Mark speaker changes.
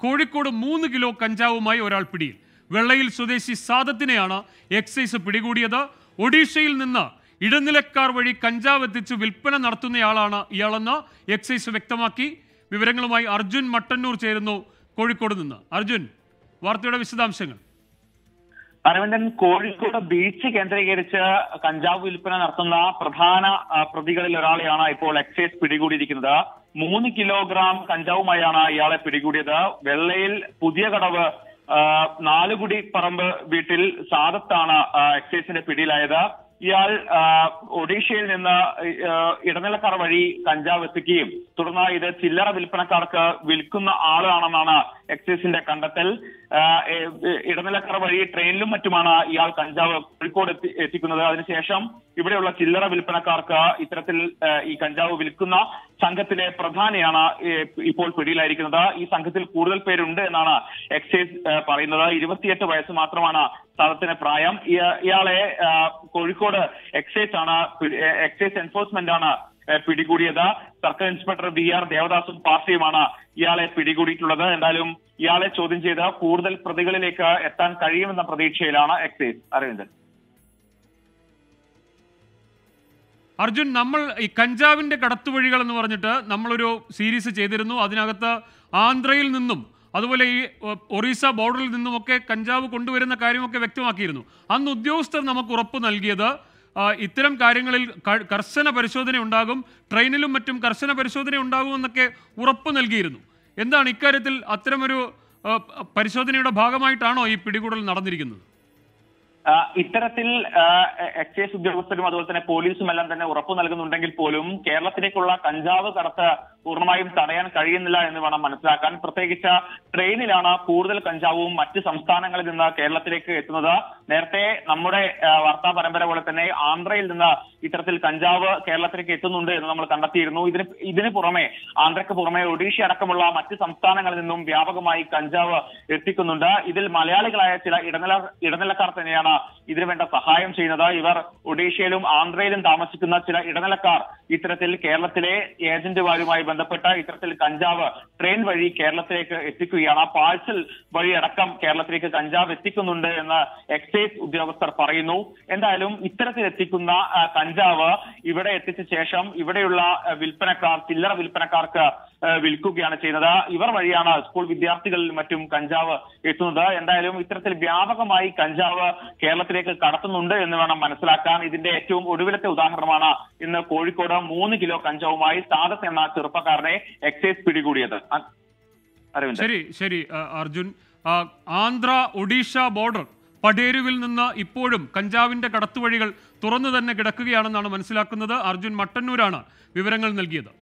Speaker 1: കോഴിക്കോട് മൂന്ന് കിലോ കഞ്ചാവുമായി ഒരാൾ പിടിയിൽ വെള്ളയിൽ സ്വദേശി സാദത്തിനെയാണ് എക്സൈസ് പിടികൂടിയത് ഒഡീഷയിൽ നിന്ന് ഇടനിലക്കാർ വഴി കഞ്ചാവ് എത്തിച്ച് വിൽപ്പന നടത്തുന്നയാളാണ് ഇയാളെന്ന് എക്സൈസ് വ്യക്തമാക്കി വിവരങ്ങളുമായി അർജുൻ മട്ടന്നൂർ ചേരുന്നു കോഴിക്കോട് നിന്ന് അർജുൻ വാർത്തയുടെ വിശദാംശങ്ങൾ
Speaker 2: അരവിന്ദൻ കോഴിക്കോട് ബീച്ച് കേന്ദ്രീകരിച്ച് കഞ്ചാവ് വിൽപ്പന നടത്തുന്ന പ്രധാന ആ, പ്രതികളിൽ ഒരാളെയാണ് ഇപ്പോൾ എക്സൈസ് പിടികൂടിയിരിക്കുന്നത് മൂന്ന് കിലോഗ്രാം കഞ്ചാവുമായാണ് ഇയാളെ പിടികൂടിയത് വെള്ളയിൽ പുതിയ കടവ് ആ, നാലുകുടി പറമ്പ് വീട്ടിൽ സാദത്താണ് ആ, എക്സൈസിന്റെ പിടിയിലായത് ഇയാൾ ആ, ഒഡീഷയിൽ നിന്ന് ആ, ഇടനിലക്കാർ വഴി കഞ്ചാവ് എത്തിക്കുകയും തുടർന്ന് ഇത് ചില്ലറ വിൽപ്പനക്കാർക്ക് വിൽക്കുന്ന ആളാണെന്നാണ് എക്സൈസിന്റെ കണ്ടെത്തൽ ആ, ഏ, ഏ, ഇടനിലക്കാർ വഴി ട്രെയിനിലും മറ്റുമാണ് ഇയാൾ കഞ്ചാവ് കോഴിക്കോട് എത്തി എത്തിക്കുന്നത് അതിനുശേഷം ഇവിടെയുള്ള ചില്ലറ വിൽപ്പനക്കാർക്ക് ഇത്തരത്തിൽ ആ, ഈ കഞ്ചാവ് വിൽക്കുന്ന സംഘത്തിലെ പ്രധാനിയാണ് ഏ, ഇപ്പോൾ പിടിയിലായിരിക്കുന്നത് ഈ സംഘത്തിൽ കൂടുതൽ പേരുണ്ട് എന്നാണ് എക്സൈസ് ആ, പറയുന്നത് ഇരുപത്തിയെട്ട് വയസ്സ് മാത്രമാണ് സ്ഥലത്തിന് പ്രായം ഇയ- ഇയാളെ ആ, കോഴിക്കോട് എക്സൈസ് ആണ് പിടി- ഏ, എക്സൈസ് എൻഫോഴ്സ്മെന്റ് ആണ് ഏ, പിടികൂടിയത് സർക്കിൾ ഇൻസ്പെക്ടർ ബി ആർ ദേവദാസും പാർട്ടിയുമാണ് ഇയാളെ പിടികൂടിയിട്ടുള്ളത് എന്തായാലും ഇയാളെ ചോദ്യം ചെയ്ത് കൂടുതൽ പ്രതികളിലേക്ക് എത്താൻ കഴിയുമെന്ന പ്രതീക്ഷയിലാണ് എക്സൈസ് അരവിന്ദൻ
Speaker 1: അർജുൻ നമ്മൾ ഈ കഞ്ചാവിന്റെ കടത്തുവഴികൾ എന്ന് പറഞ്ഞിട്ട് നമ്മളൊരു സീരീസ് ചെയ്തിരുന്നു അതിനകത്ത് ആന്ധ്രയിൽ നിന്നും അതുപോലെ ഈ ഒ- ഒറീസ ബോർഡറിൽ നിന്നുമൊക്കെ കഞ്ചാവ് കൊണ്ടുവരുന്ന കാര്യമൊക്കെ വ്യക്തമാക്കിയിരുന്നു അന്ന് ഉദ്യോഗസ്ഥർ നമുക്ക് ഉറപ്പ് നൽകിയത് ആ, ഇത്തരം കാര്യങ്ങളിൽ ക- കർശന പരിശോധന ഉണ്ടാകും ട്രെയിനിലും മറ്റും കർശന പരിശോധന ഉണ്ടാകുമെന്നൊക്കെ ഉറപ്പ് നൽകിയിരുന്നു എന്താണ് ഇക്കാര്യത്തിൽ അത്തരമൊരു ആ, പരിശോധനയുടെ ഭാഗമായിട്ടാണോ ഈ പിടികൂടൽ നടന്നിരിക്കുന്നത്
Speaker 2: ആ, ഇത്തരത്തിൽ ആ, എക്സൈസ് ഉദ്യോഗസ്ഥരും അതുപോലെ തന്നെ പോലീസും എല്ലാം തന്നെ ഉറപ്പു നൽകുന്നുണ്ടെങ്കിൽ പോലും കേരളത്തിലേക്കുള്ള കഞ്ചാവ് കടത്ത് പൂർണ്ണമായും തടയാൻ കഴിയുന്നില്ല എന്ന് വേണം മനസ്സിലാക്കാൻ പ്രത്യേകിച്ച് ട്രെയിനിലാണ് കൂടുതൽ കഞ്ചാവും മറ്റ് സംസ്ഥാനങ്ങളിൽ നിന്ന് കേരളത്തിലേക്ക് എത്തുന്നത് നേരത്തെ നമ്മുടെ ആ, വാർത്താ പരമ്പര പോലെ തന്നെ ആന്ധ്രയിൽ നിന്ന് ഇത്തരത്തിൽ കഞ്ചാവ് കേരളത്തിലേക്ക് എത്തുന്നുണ്ട് എന്ന് നമ്മൾ കണ്ടെത്തിയിരുന്നു ഇതിന് ഇതിന് പുറമെ ആന്ധ്രയ്ക്ക് പുറമെ ഒഡീഷ അടക്കമുള്ള മറ്റ് സംസ്ഥാനങ്ങളിൽ നിന്നും വ്യാപകമായി കഞ്ചാവ് എത്തിക്കുന്നുണ്ട് ഇതിൽ മലയാളികളായ ചില ഇടനില ഇടനിലക്കാർ തന്നെയാണ് ഇതിനു വേണ്ട സഹായം ചെയ്യുന്നത് ഇവർ ഒഡീഷയിലും ആന്ധ്രയിലും താമസിക്കുന്ന ചില ഇടനിലക്കാർ ഇത്തരത്തിൽ കേരളത്തിലെ ഏജന്റുമാരുമായി ബന്ധപ്പെട്ട ഇത്തരത്തിൽ കഞ്ചാവ് ട്രെയിൻ വഴി കേരളത്തിലേക്ക് എത്തിക്കുകയാണ് ആ പാഴ്സൽ വഴി അടക്കം കേരളത്തിലേക്ക് കഞ്ചാവ് എത്തിക്കുന്നുണ്ട് എന്ന് എക്സൈസ് ഉദ്യോഗസ്ഥർ പറയുന്നു എന്തായാലും ഇത്തരത്തിൽ എത്തിക്കുന്ന ആ, കഞ്ചാവ് ഇവിടെ എത്തിച്ച ശേഷം ഇവിടെയുള്ള ആ, വിൽപ്പനക്കാർ ചില്ലറ വിൽപ്പനക്കാർക്ക് ആ, വിൽക്കുകയാണ് ചെയ്യുന്നത് ഇവർ വഴിയാണ് സ്കൂൾ വിദ്യാർത്ഥികളിൽ മറ്റും കഞ്ചാവ് എത്തുന്നത് എന്തായാലും ഇത്തരത്തിൽ വ്യാപകമായി കഞ്ചാവ് കേരളത്തിലേക്ക് കടത്തുന്നുണ്ട് എന്ന് വേണം മനസ്സിലാക്കാൻ ഇതിന്റെ ഏറ്റവും ഒടുവിലത്തെ ഉദാഹരണമാണ് ഇന്ന് കോഴിക്കോട് മൂന്ന് കിലോ കഞ്ചാവുമായി സാദത്ത് എന്ന ചെറുപ്പക്കാരനെ എക്സൈസ് പിടികൂടിയത് അ- അരവിന്ദ്
Speaker 1: ശരി ശരി ആ, അർജുൻ ആ, ആന്ധ്ര ഒഡീഷ ബോർഡർ പടേരുവിൽ നിന്ന് ഇപ്പോഴും കഞ്ചാവിന്റെ കടത്തുവഴികൾ തുറന്നു തന്നെ കിടക്കുകയാണെന്നാണ് മനസ്സിലാക്കുന്നത് അർജുൻ മട്ടന്നൂരാണ് വിവരങ്ങൾ നൽകിയത്